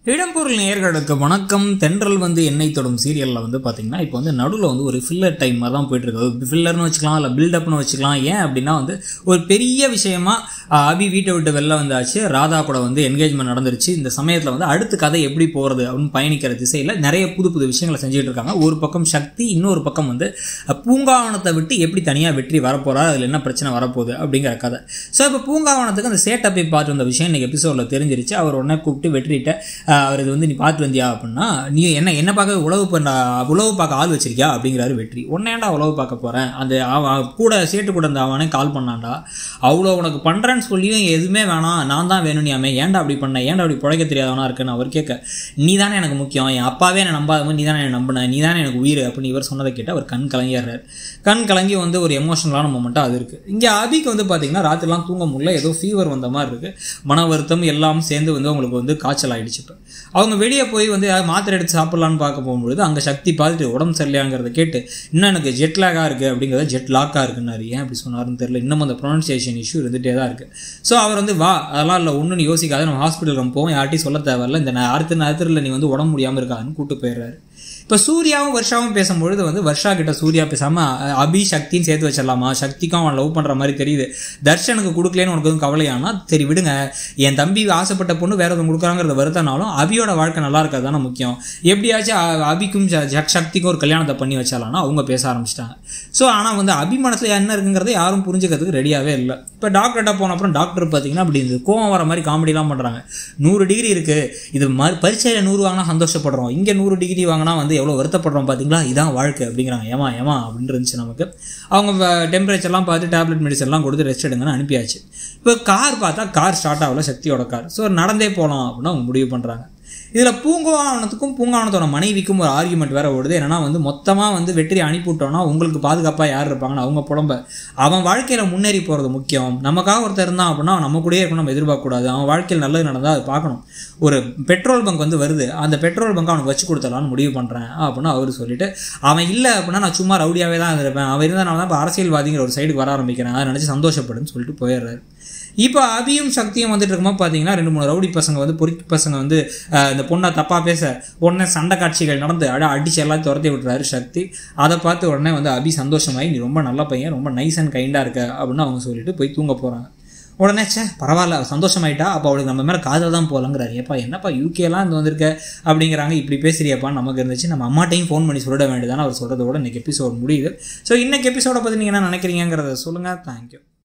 இடம்பொருள் நேயர்களுக்கு வணக்கம் தென்றல் வந்து எண்ணெய் தொடும் சீரியலில் வந்து பார்த்தீங்கன்னா இப்போ வந்து நடுவில் வந்து ஒரு ஃபில்லர் டைம் மாதிரி தான் போயிட்டு இருக்கு ஃபில்லர்னு வச்சுக்கலாம் இல்லை பில்டப்னு வச்சுக்கலாம் ஏன் அப்படின்னா வந்து ஒரு பெரிய விஷயமா ஆஹ், அபி வீட்டை விட்டு வெளில வந்தாச்சு ராதா கூட வந்து என்கேஜ்மெண்ட் நடந்துருச்சு இந்த சமயத்தில் வந்து அடுத்த கதை எப்படி போகிறது அப்படின்னு பயணிக்கிற திசையில் நிறைய புது புது விஷயங்களை செஞ்சுட்டு இருக்காங்க ஒரு பக்கம் சக்தி இன்னொரு பக்கம் வந்து அஹ், பூங்காவனத்தை விட்டு எப்படி தனியாக வெற்றி வரப்போறா அதில் என்ன பிரச்சனை வரப்போகுது அப்படிங்கிற கதை ஸோ இப்போ பூங்காவனத்துக்கு அந்த சேட்டப்பை பார்த்து வந்த விஷயம் இன்னைக்கு எபிசோடில் தெரிஞ்சிருச்சு அவர் உடனே கூப்பிட்டு வெற்றிட்ட ஆஹ், அவர் இது வந்து நீ பார்த்து வந்தியா அப்படின்னா நீ என்ன என்ன பார்க்க உழவு பண்ண உழவு பார்க்க ஆள் வச்சிருக்கியா அப்படிங்கிறாரு வெற்றி உன்னையாண்டா உழவு பார்க்க போகிறேன் அந்த அவன் கூட சேட்டு கூட அந்த அவனே கால் பண்ணான்டா அவ்வளோ உனக்கு பண்ணுறேன்னு சொல்லியும் எதுவுமே வேணாம் நான் தான் வேணும்னியாமே ஏன்டா அப்படி பண்ண ஏன்டா அப்படி பிழைக்க தெரியாதவனா இருக்குன்னு அவர் கேட்க நீ தானே எனக்கு முக்கியம் என் அப்பாவே என்னை நம்பாத போது நீ தானே என்னை நம்பின நீ தானே எனக்கு உயிர் அப்படின்னு இவர் சொன்னதை கேட்டு அவர் கண் கலங்கிடுறாரு கண் கலங்கி வந்து ஒரு எமோஷனலான மூமெண்ட்டாக அது இருக்குது இங்கே அபிக்கு வந்து பார்த்தீங்கன்னா ராத்திரிலாம் தூங்க முடியல ஏதோ ஃபீவர் வந்த மாதிரி இருக்குது மன வருத்தம் எல்லாம் சேர்ந்து வந்து அவங்களுக்கு வந்து காய்ச்சல் ஆயிடுச்சு இப்போ அவங்க வெளியே போய் வந்து யாராவது மாத்திரை எடுத்து சாப்பிட்லான்னு பார்க்க போகும்பொழுது அங்கே சக்தி பார்த்துட்டு உடம்பு சரியில்லையாங்கிறத கேட்டு இன்னும் எனக்கு ஜெட் லேக்காக இருக்குது அப்படிங்கிறத ஜெட் லாக்காக இருக்குன்னாரு ஏன் அப்படி சொன்னாருன்னு தெரியல இன்னும் அந்த ப்ரொனன்சியேஷன் இஷ்யூ இருந்துகிட்டே தான் இருக்குது ஸோ அவர் வந்து வா அதெல்லாம் இல்லை ஒன்றும் யோசிக்காத நம்ம ஹாஸ்பிட்டல் நம்ம போவோம் யார்ட்டையும் சொல்ல தேவையில்ல இந்த நே- அடுத்த நேரத்தில் நீ வந்து உடம்பு முடியாமல் இருக்காதுன்னு கூப்பிட்டு போயிடுறாரு இப்போ சூர்யாவும் வர்ஷாவும் பேசும்பொழுது வந்து வர்ஷா கிட்ட சூர்யா பேசாமல் அபி சக்தின்னு சேர்த்து வச்சிடலாமா சக்திக்கும் அவன் லவ் பண்ணுற மாதிரி தெரியுது தர்ஷனுக்கு கொடுக்கலன்னு உனக்கு எதுவும் கவலையானா சரி விடுங்க என் தம்பி ஆசைப்பட்ட பொண்ணு வேற ஒருத்தவங்க கொடுக்குறாங்கிறத வருத்தனாலும் அபியோட வாழ்க்கை நல்லா இருக்கிறது தானே முக்கியம் எப்படியாச்சும் அ- அபிக்கும் ச- ஜக் சக்திக்கும் ஒரு கல்யாணத்தை பண்ணி வச்சாலானா அவங்க பேச ஆரம்பிச்சிட்டாங்க ஸோ ஆனால் வந்து அபி மனசில் என்ன இருக்குங்கிறத யாரும் புரிஞ்சுக்கிறதுக்கு ரெடியாகவே இல்லை இப்போ டாக்டர்கிட்ட போன அப்புறம் டாக்டர் பார்த்தீங்கன்னா அப்படி இந்த கோவம் வர மாதிரி காமெடிலாம் பண்ணுறாங்க நூறு டிகிரி இருக்குது இது மாதிரி பரீட்சையில் நூறு வாங்கினா சந்தோஷப்படுறோம் இங்கே நூறு டிகிரி வாங்கினா வந்து எவ்வளோ வருத்தப்படுறோம் பார்த்தீங்களா இதான் வாழ்க்கை அப்படிங்கிறாங்க ஏமா ஏமா அப்படின்னு இருந்துச்சு நமக்கு அவங்க டெம்பரேச்சர்லாம் பார்த்து டேப்லெட் மெடிசன்லாம் கொடுத்து ரெஸ்ட் எடுங்கன்னு அனுப்பியாச்சு இப்போ கார் பார்த்தா கார் ஸ்டார்ட் ஆகல சக்தியோட கார் ஸோ நடந்தே போகலாம் அப்படின்னு அவங்க முடிவு பண்ணுறாங்க இதில் பூங்காவனத்துக்கும் பூங்காவனத்தோட மனைவிக்கும் ஒரு ஆர்குமெண்ட் வேற ஓடுது என்னன்னா வந்து மொத்தமாக வந்து வெற்றி அனுப்பிவிட்டோம்னா உங்களுக்கு பாதுகாப்பாக யார் இருப்பாங்கன்னு அவங்க புலம்ப அவன் வாழ்க்கையில் முன்னேறி போகிறது முக்கியம் நமக்காக ஒருத்தர் இருந்தான் அப்படின்னா அவன் நம்ம கூடயே இருக்கணும் நம்ம எதிர்பார்க்கக்கூடாது அவன் வாழ்க்கையில் நல்லது நடந்தால் அது பார்க்கணும் ஒரு பெட்ரோல் பங்க் வந்து வருது அந்த பெட்ரோல் பங்க் அவனுக்கு வச்சு கொடுத்தலான்னு முடிவு பண்ணுறேன் அப்படின்னு அவர் சொல்லிட்டு அவன் இல்லை அப்படின்னா நான் சும்மா ரவுடியாகவே தான் இருப்பேன் அவன் இருந்தனால தான் இப்போ அரசியல்வாதிங்கிற ஒரு சைடுக்கு வர ஆரம்பிக்கிறேன் அதை நினச்சி சந்தோஷப்படுன்னு சொல்லிட்டு போயிடுறாரு இப்போ அபியும் சக்தியும் வந்துட்டு இருக்கும்போது பார்த்தீங்கன்னா ரெண்டு மூணு ரவுடி பசங்க வந்து பொறுக்கி பசங்க வந்து அஹ், இந்த பொண்ணை தப்பாக பேச உடனே சண்டை காட்சிகள் நடந்து அட அடிச்சு எல்லாத்தையும் துரத்தி விட்டுறாரு சக்தி அதை பார்த்து உடனே வந்து அபி சந்தோஷமாயி நீ ரொம்ப நல்ல பையன் ரொம்ப நைஸ் அண்ட் கைண்டாக இருக்க அப்படின்னு அவங்க சொல்லிட்டு போய் தூங்க போகிறாங்க உடனே சே பரவாயில்ல அவ சந்தோஷமாயிட்டா அப்போ அவளுக்கு நம்ம மேலே காதல் தான் போகலங்கிறாரு ஏப்பா என்னப்பா யூகேலாம் இங்கே வந்திருக்க அப்படிங்கிறாங்க இப்படி பேசுறியப்பான்னு நமக்கு இருந்துச்சு நம்ம அம்மாட்டையும் ஃபோன் பண்ணி சொல்லிட வேண்டியதானே அவர் சொல்கிறதோட இன்னைக்கு எபிசோட் முடியுது ஸோ இன்னைக்கு எபிசோட பற்றி நீங்கள் என்ன நினைக்கிறீங்கிறத சொல்லுங்கள் தேங்க்யூ